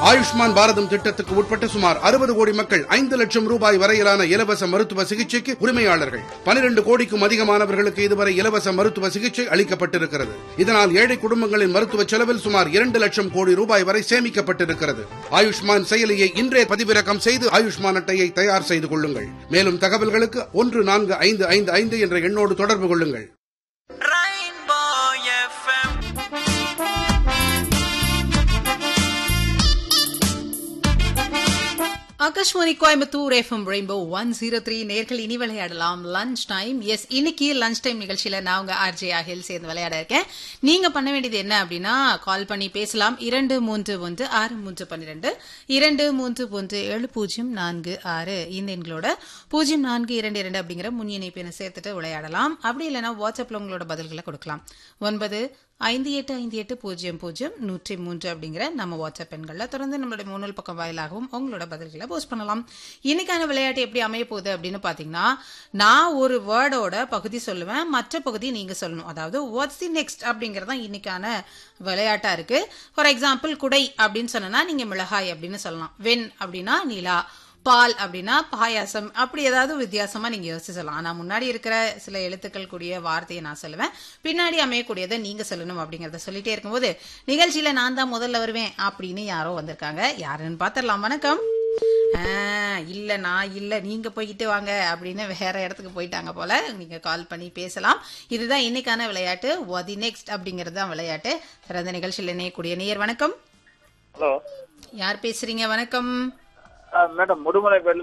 ஆயுஷ்மான் பாரதம் திட்டத்துக்கு உட்பட்ட சுமார் அறுபது கோடி மக்கள் ஐந்து லட்சம் ரூபாய் வரையிலான இலவச மருத்துவ சிகிச்சைக்கு உரிமையாளர்கள் பனிரெண்டு கோடிக்கும் அதிகமானவர்களுக்கு இதுவரை இலவச மருத்துவ சிகிச்சை அளிக்கப்பட்டிருக்கிறது இதனால் ஏழை குடும்பங்களின் மருத்துவ செலவில் சுமார் இரண்டு லட்சம் கோடி ரூபாய் வரை சேமிக்கப்பட்டிருக்கிறது ஆயுஷ்மான் செயலியை இன்றே பதிவிறக்கம் செய்து ஆயுஷ்மான் அட்டையை தயார் செய்து கொள்ளுங்கள் மேலும் தகவல்களுக்கு ஒன்று நான்கு ஐந்து ஐந்து ஐந்து என்ற எண்ணோடு தொடர்பு கொள்ளுங்கள் Rainbow FM. Akashvani Coimbatore FM rainbow one zero three நேர்கள் இனி விளையாடலாம் லஞ்ச் டைம் எஸ் இன்னைக்கு லஞ்ச் டைம் நிகழ்ச்சியில நான் உங்க ஆர்ஜே ஆகில் சேர்ந்து விளையாட இருக்கேன் நீங்க பண்ண வேண்டியது என்ன அப்படின்னா கால் பண்ணி பேசலாம் இரண்டு மூன்று ஒன்று ஆறு மூன்று பன்னிரெண்டு இரண்டு மூன்று ஒன்று ஏழு பூஜ்ஜியம் நான்கு ஆறு இந்த எண்களோட பூஜ்ஜியம் நான்கு இரண்டு இரண்டு அப்படிங்கிற முன் இணைப்பினை சேர்த்துட்டு விளையாடலாம் அப்படி இல்லைன்னா வாட்ஸ்அப்ல உங்களோட பதில்களை கொடுக்கலாம் ஒன்பது ஐந்து எட்டு ஐந்து எட்டு பூஜ்ஜியம் பூஜ்ஜியம் நூற்றி மூன்று அப்படிங்கிற நம்ம வாட்ஸ்அப் எண்களில் தொடர்ந்து நம்மளுடைய முன்னல் பக்கம் வாயிலாகவும் உங்களோட பதில்களை போஸ்ட் பண்ணலாம் இன்னைக்கான விளையாட்டு எப்படி அமைய போகுது அப்படின்னு பார்த்தீங்கன்னா நான் ஒரு வேர்டோட பகுதி சொல்லுவேன் மற்ற பகுதி நீங்க சொல்லணும் அதாவது வாட்ஸ் தி நெக்ஸ்ட் அப்படிங்கிறது தான் இன்னைக்கான விளையாட்டா இருக்கு ஃபார் எக்ஸாம்பிள் குடை அப்படின்னு சொன்னா நீங்க மிளகாய் அப்படின்னு சொல்லலாம் வெண் அப்படின்னா நிலா பால் அப்படின்னா பாயாசம் அப்படி ஏதாவது வித்தியாசமா நீங்க யோசிச்சு சொல்லலாம் ஆனா முன்னாடி இருக்கிற சில எழுத்துக்கள் கூடிய வார்த்தையை நான் சொல்லுவேன் பின்னாடி அமையக்கூடியதை நீங்க சொல்லணும் அப்படிங்கறத சொல்லிட்டே இருக்கும்போது நிகழ்ச்சியில நான் தான் முதல்ல வருவேன் அப்படின்னு யாரோ வந்திருக்காங்க யாருன்னு பாத்திரலாம் வணக்கம் ஆ, இல்ல நான் இல்ல நீங்க போய்கிட்டு வாங்க அப்படின்னு வேற இடத்துக்கு போயிட்டாங்க போல நீங்க கால் பண்ணி பேசலாம் இதுதான் இன்னைக்கான விளையாட்டு வதி நெக்ஸ்ட் அப்படிங்கிறது தான் விளையாட்டு சிறந்த நிகழ்ச்சியில் இணையக்கூடிய நேயர் வணக்கம் ஹலோ யார் பேசுறீங்க வணக்கம் மேடம் முதுமலை